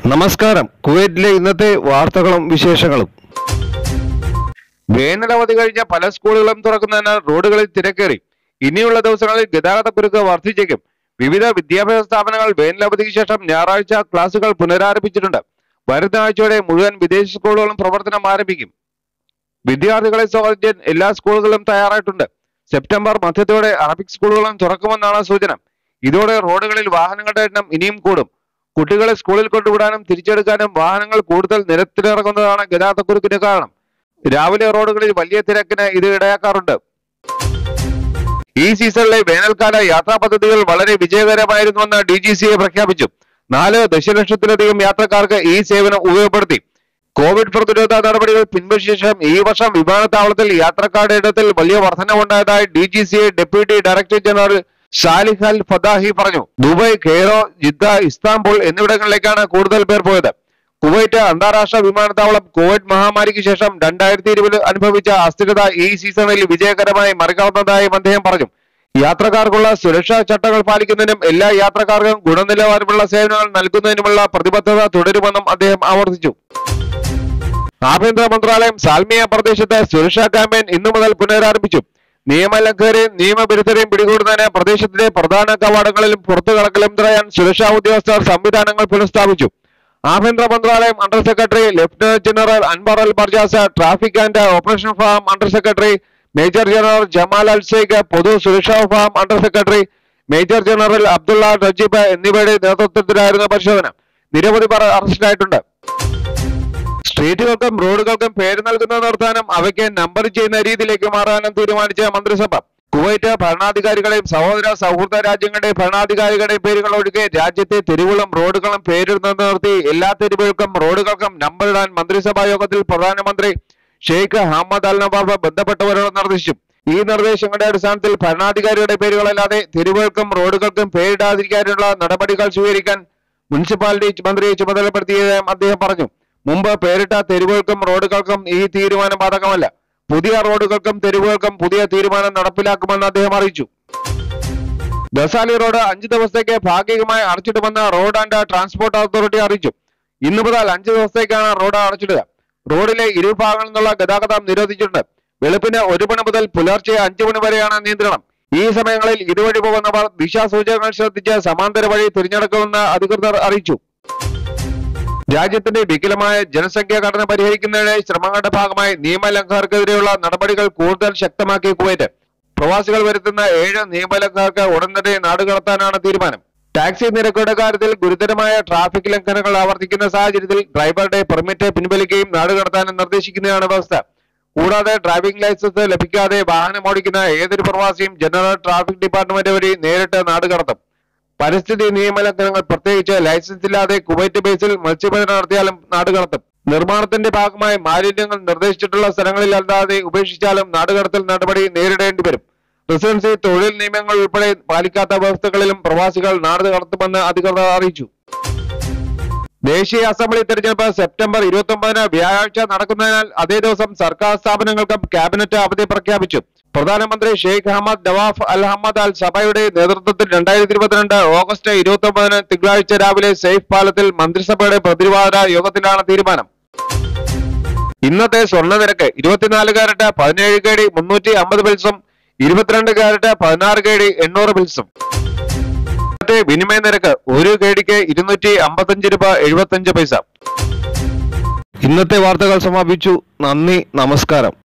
നമസ്കാരം കുവൈറ്റിലെ ഇന്നത്തെ വാർത്തകളും വിശേഷങ്ങളും വേനലവധി കഴിഞ്ഞ പല സ്കൂളുകളും തുറക്കുന്നതിനാൽ റോഡുകളിൽ തിരക്കേറി ഇനിയുള്ള ദിവസങ്ങളിൽ ഗതാഗതക്കുരുക്ക് വർദ്ധിച്ചേക്കും വിവിധ വിദ്യാഭ്യാസ സ്ഥാപനങ്ങൾ വേനലവധിക്ക് ശേഷം ഞായറാഴ്ച ക്ലാസുകൾ പുനരാരംഭിച്ചിട്ടുണ്ട് വരുന്ന ആഴ്ചയോടെ മുഴുവൻ വിദേശ സ്കൂളുകളും പ്രവർത്തനം ആരംഭിക്കും വിദ്യാർത്ഥികളെ സ്വാഗതിക്കാൻ എല്ലാ സ്കൂളുകളും തയ്യാറായിട്ടുണ്ട് സെപ്റ്റംബർ മധ്യത്തോടെ അറബിക് സ്കൂളുകളും തുറക്കുമെന്നാണ് സൂചന ഇതോടെ റോഡുകളിൽ വാഹനങ്ങളുടെ എണ്ണം ഇനിയും കൂടും കുട്ടികളെ സ്കൂളിൽ കൊണ്ടുവിടാനും തിരിച്ചെടുക്കാനും വാഹനങ്ങൾ കൂടുതൽ നിരത്തിലിറങ്ങുന്നതാണ് ഗതാഗതക്കുരുക്കിന് കാരണം രാവിലെ റോഡുകളിൽ വലിയ തിരക്കിന് ഇത് ഇടയാക്കാറുണ്ട് ഈ സീസണിലെ വേനൽക്കാല യാത്രാ പദ്ധതികൾ വളരെ വിജയകരമായിരുന്നുവെന്ന് ഡി ജി സി എ പ്രഖ്യാപിച്ചു നാല് ദശലക്ഷത്തിലധികം യാത്രക്കാർക്ക് ഈ സേവനം ഉപയോഗപ്പെടുത്തി കോവിഡ് പ്രതിരോധ നടപടികൾ പിൻവലിച്ച ശേഷം ഈ വർഷം വിമാനത്താവളത്തിൽ യാത്രക്കാരുടെ എണ്ണത്തിൽ വലിയ വർധനവുണ്ടായതായി D G C A deputy director general Shalih Al Fadahi പറഞ്ഞു ദുബായ് കെയ്റോ ജിദ്ദ ഇസ്താംബുൾ എന്നിവിടങ്ങളിലേക്കാണ് കൂടുതൽ പേർ പോയത് കുവൈറ്റ് അന്താരാഷ്ട്ര വിമാനത്താവളം കോവിഡ് മഹാമാരിക്ക് ശേഷം രണ്ടായിരത്തി ഇരുപത് അനുഭവിച്ച അസ്ഥിരത ഈ സീസണിൽ വിജയകരമായി മറികടന്നതായും അദ്ദേഹം പറഞ്ഞു യാത്രക്കാർക്കുള്ള സുരക്ഷാ ചട്ടങ്ങൾ പാലിക്കുന്നതിനും എല്ലാ യാത്രക്കാർക്കും ഗുണനിലവാരമുള്ള സേവനങ്ങൾ നൽകുന്നതിനുമുള്ള പ്രതിബദ്ധത തുടരുമെന്നും അദ്ദേഹം ആവർത്തിച്ചു ആഭ്യന്തര മന്ത്രാലയം സാൽമിയ പ്രദേശത്ത് സുരക്ഷാ ക്യാമ്പയിൻ ഇന്നു മുതൽ പുനരാരംഭിച്ചു നിയമലംഘകരെയും നിയമവിരുദ്ധരെയും പിടികൂടുന്നതിന് പ്രദേശത്തിന്റെ പ്രധാന കവാടങ്ങളിലും പുറത്തു കടക്കലും തടയാൻ സുരക്ഷാ ഉദ്യോഗസ്ഥർ സംവിധാനങ്ങൾ പുനഃസ്ഥാപിച്ചു ആഭ്യന്തര മന്ത്രാലയം under secretary lieutenant general Anwar Al Barjas traffic and operation വിഭാഗം under secretary major general Jamal Al Sheikh പൊതു സുരക്ഷാ വിഭാഗം under secretary major general Abdullah Rajeeb എന്നിവരുടെ നേതൃത്വത്തിലായിരുന്നു പരിശോധന നിരവധി പേർ അറസ്റ്റിലായിട്ടുണ്ട് സ്ട്രീറ്റുകൾക്കും റോഡുകൾക്കും പേര് നൽകുന്നത് നിർത്താനും അവയ്ക്ക് നമ്പർ ചെയ്യുന്ന രീതിയിലേക്ക് മാറാനും തീരുമാനിച്ച മന്ത്രിസഭ കുവൈറ്റ് ഭരണാധികാരികളെയും സഹോദര സൗഹൃദ രാജ്യങ്ങളുടെയും ഭരണാധികാരികളുടെയും പേരുകൾ ഒഴികെ രാജ്യത്തെ തെരുവുകളും റോഡുകളും പേരിടുന്നത് നിർത്തി എല്ലാ തെരുവുകൾക്കും റോഡുകൾക്കും നമ്പർ ഇടാൻ മന്ത്രിസഭാ യോഗത്തിൽ പ്രധാനമന്ത്രി ഷെയ്ഖ് ഹമ്മദ് അൽ നവാബ് ബന്ധപ്പെട്ടവരോട് നിർദ്ദേശിച്ചു ഈ നിർദ്ദേശങ്ങളുടെ അടിസ്ഥാനത്തിൽ ഭരണാധികാരിയുടെ പേരുകളല്ലാതെ തെരുവുകൾക്കും റോഡുകൾക്കും പേരിടാതിരിക്കാനുള്ള നടപടികൾ സ്വീകരിക്കാൻ മുനിസിപ്പാലിറ്റി മന്ത്രിയെ ചുമതലപ്പെടുത്തിയതായും അദ്ദേഹം പറഞ്ഞു മുമ്പ് പേരിട്ട തെരുവുകൾക്കും റോഡുകൾക്കും ഈ തീരുമാനം ബാധകമല്ല പുതിയ റോഡുകൾക്കും തെരുവുകൾക്കും പുതിയ തീരുമാനം നടപ്പിലാക്കുമെന്ന് അദ്ദേഹം അറിയിച്ചു ഗസാലി റോഡ് അഞ്ചു ദിവസത്തേക്ക് ഭാഗികമായി അടച്ചിടുമെന്ന് റോഡ് ആൻഡ് ട്രാൻസ്പോർട്ട് അതോറിറ്റി അറിയിച്ചു ഇന്നു മുതൽ അഞ്ചു ദിവസത്തേക്കാണ് റോഡ് അടച്ചിടുക റോഡിലെ ഇരുഭാഗങ്ങളിൽ നിന്നുള്ള ഗതാഗതം നിരോധിച്ചിട്ടുണ്ട് വെളുപ്പിന് ഒരു മണി മുതൽ പുലർച്ചെ അഞ്ചു മണി വരെയാണ് നിയന്ത്രണം ഈ സമയങ്ങളിൽ ഇതുവഴി പോകുന്നവർ ദിശാസൂചകങ്ങൾ ശ്രദ്ധിച്ച് സമാന്തര വഴി തിരഞ്ഞെടുക്കുമെന്ന് അധികൃതർ അറിയിച്ചു രാജ്യത്തിന്റെ വികലമായ ജനസംഖ്യാ ഘടന പരിഹരിക്കുന്നതിനായി ശ്രമങ്ങളുടെ ഭാഗമായി നിയമലംഘകർക്കെതിരെയുള്ള നടപടികൾ കൂടുതൽ ശക്തമാക്കി കുവൈറ്റ് പ്രവാസികൾ വരുത്തുന്ന ഏഴ് നിയമലംഘകർക്ക് ഉടൻ തന്നെ നാടുകടത്താനാണ് തീരുമാനം ടാക്സി നിരക്കുകളുടെ കാര്യത്തിൽ ഗുരുതരമായ ട്രാഫിക് ലംഘനങ്ങൾ ആവർത്തിക്കുന്ന സാഹചര്യത്തിൽ ഡ്രൈവറുടെ പെർമിറ്റ് പിൻവലിക്കുകയും നാടുകടത്താനും നിർദ്ദേശിക്കുന്നതാണ് വ്യവസ്ഥ കൂടാതെ ഡ്രൈവിംഗ് ലൈസൻസ് ലഭിക്കാതെ വാഹനം ഓടിക്കുന്ന ഏതൊരു പ്രവാസിയും ജനറൽ ട്രാഫിക് ഡിപ്പാർട്ട്മെന്റ് വഴി നേരിട്ട് നാടുകടത്തും പരിസ്ഥിതി നിയമലംഘനങ്ങൾ പ്രത്യേകിച്ച് ലൈസൻസ് ഇല്ലാതെ കുവൈറ്റ് ബേസിൽ മത്സ്യബന്ധനം നടത്തിയാലും നാടുകടത്തും നിർമ്മാണത്തിന്റെ ഭാഗമായി മാലിന്യങ്ങൾ നിർദ്ദേശിച്ചിട്ടുള്ള സ്ഥലങ്ങളിൽ അല്ലാതെ ഉപേക്ഷിച്ചാലും നാടുകടത്തൽ നടപടി നേരിടേണ്ടി വരും റെസിഡൻസി തൊഴിൽ നിയമങ്ങൾ ഉൾപ്പെടെ പാലിക്കാത്ത വ്യവസ്ഥകളിലും പ്രവാസികൾ നാട് കടത്തുമെന്ന് അധികൃതർ അറിയിച്ചു ദേശീയ അസംബ്ലി തെരഞ്ഞെടുപ്പ് സെപ്റ്റംബർ ഇരുപത്തി ഒമ്പതിന് വ്യാഴാഴ്ച നടക്കുന്നതിനാൽ അതേ ദിവസം സർക്കാർ സ്ഥാപനങ്ങൾക്കും ക്യാബിനറ്റ് അവധി പ്രഖ്യാപിച്ചു പ്രധാനമന്ത്രി Sheikh Ahmad Nawaf Al Ahmad Al സഭയുടെ നേതൃത്വത്തിൽ രണ്ടായിരത്തി ഇരുപത്തിരണ്ട് ഓഗസ്റ്റ് ഇരുപത്തി ഒമ്പതിന് തിങ്കളാഴ്ച രാവിലെ സേഫ് പാലത്തിൽ മന്ത്രിസഭയുടെ പ്രതിവാര യോഗത്തിലാണ് തീരുമാനം ഇന്നത്തെ സ്വർണ്ണ നിരക്ക് ഇരുപത്തിനാല് കാരറ്റ് പതിനേഴ് കേടി മുന്നൂറ്റി അമ്പത് പിൽസും ഇരുപത്തിരണ്ട് കാരറ്റ് പതിനാറ് കേടി എണ്ണൂറ് പിൽസും ഇന്നത്തെ വിനിമയ നിരക്ക് ഒരു കേടിക്ക് ഇരുന്നൂറ്റി അമ്പത്തഞ്ച് രൂപ എഴുപത്തഞ്ച് പൈസ ഇന്നത്തെ വാർത്തകൾ സമാപിച്ചു നന്ദി നമസ്കാരം